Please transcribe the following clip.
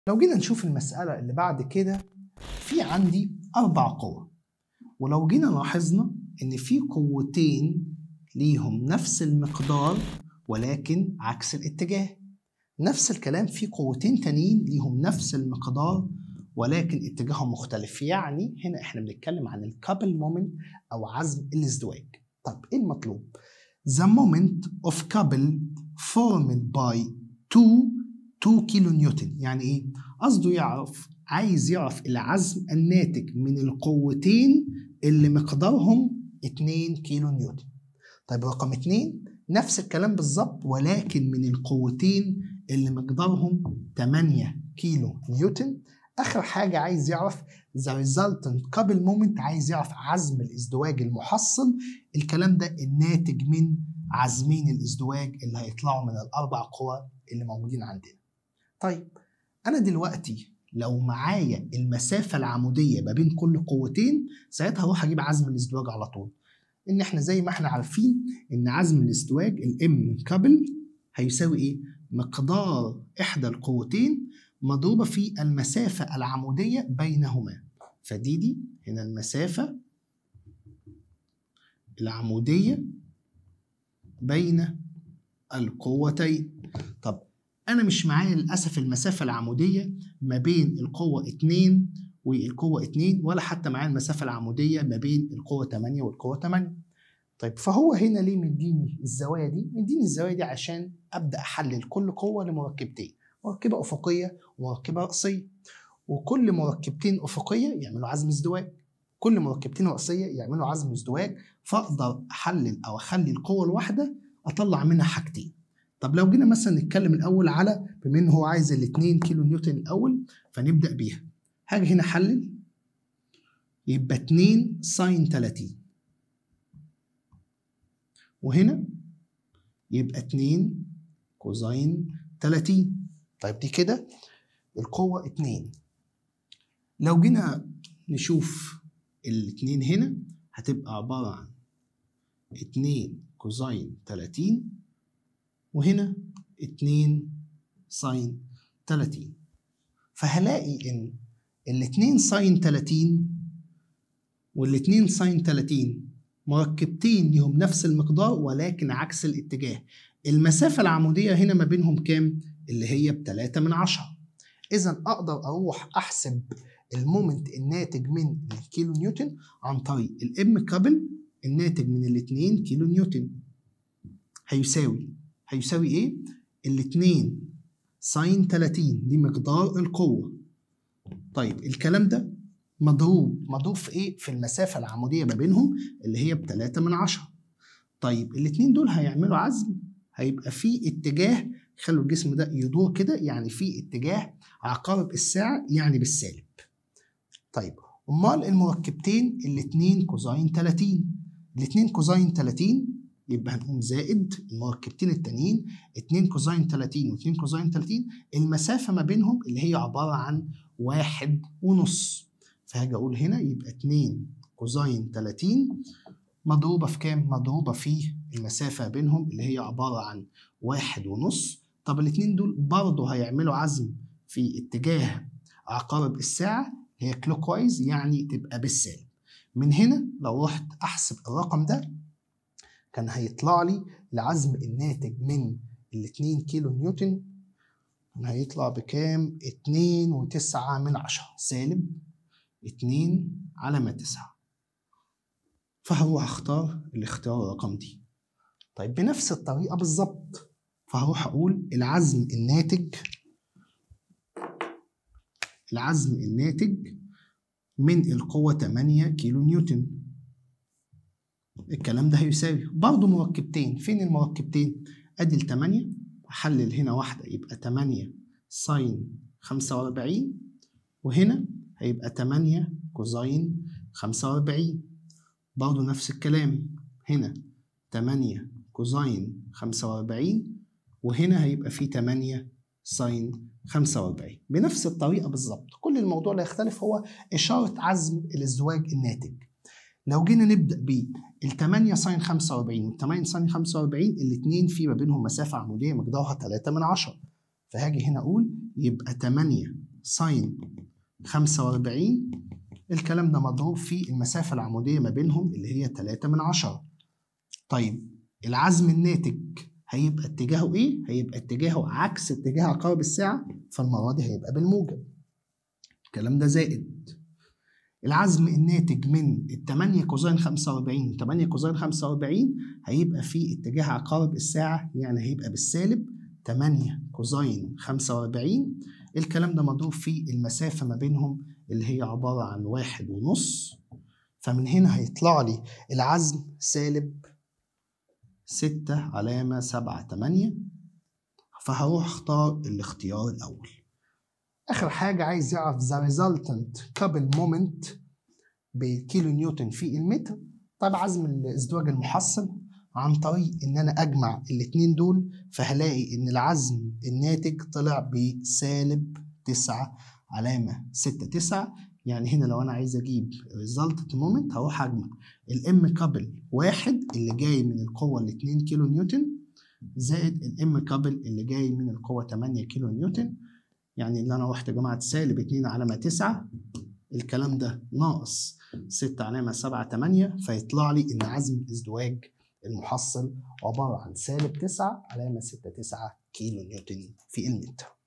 لو جينا نشوف المسألة اللي بعد كده في عندي أربع قوى ولو جينا لاحظنا إن في قوتين ليهم نفس المقدار ولكن عكس الاتجاه نفس الكلام في قوتين تانيين ليهم نفس المقدار ولكن اتجاههم مختلف يعني هنا احنا بنتكلم عن الكابل مومنت او عزم الازدواج طب ايه المطلوب the moment of couple formed by 2 2 كيلو نيوتن يعني ايه قصده يعرف عايز يعرف العزم الناتج من القوتين اللي مقدارهم 2 كيلو نيوتن طيب رقم 2 نفس الكلام بالظبط ولكن من القوتين اللي مقدارهم 8 كيلو نيوتن اخر حاجه عايز يعرف the resultant couple moment عايز يعرف عزم الازدواج المحصل الكلام ده الناتج من عزمين الازدواج اللي هيطلعوا من الاربع قوى اللي موجودين عندنا طيب انا دلوقتي لو معايا المسافه العموديه ما بين كل قوتين ساعتها هروح اجيب عزم الازدواج على طول ان احنا زي ما احنا عارفين ان عزم الازدواج الام كابل هيساوي ايه مقدار احدى القوتين مضروبه في المسافه العموديه بينهما فدي دي هنا المسافه العموديه بين القوتين طب انا مش معايا للاسف المسافه العموديه ما بين القوه 2 والقوه 2 ولا حتى معايا المسافه العموديه ما بين القوه 8 والقوه 8 طيب فهو هنا ليه مديني الزوايا دي مديني الزوايا دي عشان ابدا احلل كل قوه لمركبتين مركبه افقيه ومركبه راسيه وكل مركبتين افقيه يعملوا عزم ازدواج كل مركبتين راسيه يعملوا عزم ازدواج فاقدر احلل او اخلي القوه الواحده اطلع منها حاجتين طب لو جينا مثلا نتكلم الاول على بما ان هو عايز ال 2 كيلو نيوتن الاول فنبدا بيها هاجي هنا احلل يبقى 2 ساين 30 وهنا يبقى 2 كوزين 30 طيب دي كده القوة 2 لو جينا نشوف الاتنين هنا هتبقى عبارة عن 2 كوزين 30 وهنا 2 ساين 30 فهلاقي ان الاتنين ساين 30 والاتنين ساين 30 مركبتين ليهم نفس المقدار ولكن عكس الاتجاه المسافة العمودية هنا ما بينهم كام؟ اللي هي بتلاتة من عشرة إذا أقدر أروح أحسب المومنت الناتج من الكيلو نيوتن عن طريق الام كابل الناتج من الاتنين كيلو نيوتن هيساوي هيساوي ايه؟ الاتنين ساين 30 دي مقدار القوة طيب الكلام ده مضروب مضروب في ايه؟ في المسافة العمودية ما بينهم اللي هي بتلاتة من عشرة طيب الاتنين دول هيعملوا عزم هيبقى في اتجاه خلوا الجسم ده يدور كده يعني في اتجاه عقارب الساعة يعني بالسالب طيب امال المركبتين الاتنين كوزين 30 الاتنين كوزين 30 يبقى هنقوم زائد المركبتين التانيين 2 كوزين 30 و2 كوزين 30 المسافة ما بينهم اللي هي عبارة عن واحد ونص فهاجي أقول هنا يبقى 2 كوزين 30 مضروبة في كام؟ مضروبة في المسافة بينهم اللي هي عبارة عن واحد ونص طب الاتنين دول برضه هيعملوا عزم في اتجاه عقارب الساعة هي كلوك وايز يعني تبقى بالسالب من هنا لو رحت أحسب الرقم ده كان هيطلع لي العزم الناتج من الاتنين كيلو نيوتن كان هيطلع بكام؟ اتنين وتسعة من عشرة سالب اتنين علامة تسعة فهروح اختار الاختيار رقم دي طيب بنفس الطريقة بالظبط فهروح أقول العزم الناتج العزم الناتج من القوة 8 كيلو نيوتن الكلام ده هيساوي برضه مركبتين فين المركبتين؟ أدي ال 8 أحلل هنا واحدة يبقى 8 ساين 45 وهنا هيبقى 8 كوزين 45 برضه نفس الكلام هنا 8 كوزين 45 وهنا هيبقى فيه 8 ساين 45 بنفس الطريقة بالظبط كل الموضوع اللي يختلف هو إشارة عزم الازدواج الناتج لو جينا نبدأ بال 8 ساين 45 وال 8 ساين 45 الاثنين في ما بينهم مسافة عمودية مقدارها 3 من 10 فهاجي هنا أقول يبقى 8 ساين 45 الكلام ده مضروب في المسافة العمودية ما بينهم اللي هي 3 من 10 طيب العزم الناتج هيبقى اتجاهه ايه؟ هيبقى اتجاهه عكس اتجاه عقارب الساعة فالمرة دي هيبقى بالموجب الكلام ده زائد العزم الناتج من ال 8 كوزين 45 8 كوزين 45 هيبقى في اتجاه عقارب الساعة يعني هيبقى بالسالب 8 كوزين 45 الكلام ده مضروب في المسافة ما بينهم اللي هي عبارة عن واحد ونص فمن هنا هيطلع لي العزم سالب ستة علامة سبعة تمانية فهروح اختار الاختيار الأول آخر حاجة عايز يعرف the resultant couple moment بكيلو نيوتن في المتر طيب عزم الازدواج المحصل عن طريق ان انا اجمع الاتنين دول فهلاقي ان العزم الناتج طلع بسالب تسعة علامة ستة تسعة يعني هنا لو انا عايز اجيب resultant moment هروح اجمع الام كابل واحد اللي جاي من القوة الاتنين كيلو نيوتن زائد الام كابل اللي جاي من القوة 8 كيلو نيوتن يعني اللي انا رحت جمعت سالب 2 علامة 9 الكلام ده ناقص 6 علامة 7 8 فيطلع لي ان عزم الازدواج المحصل عبارة عن سالب 9 علامة 6 9 كيلو نيوتن في المتر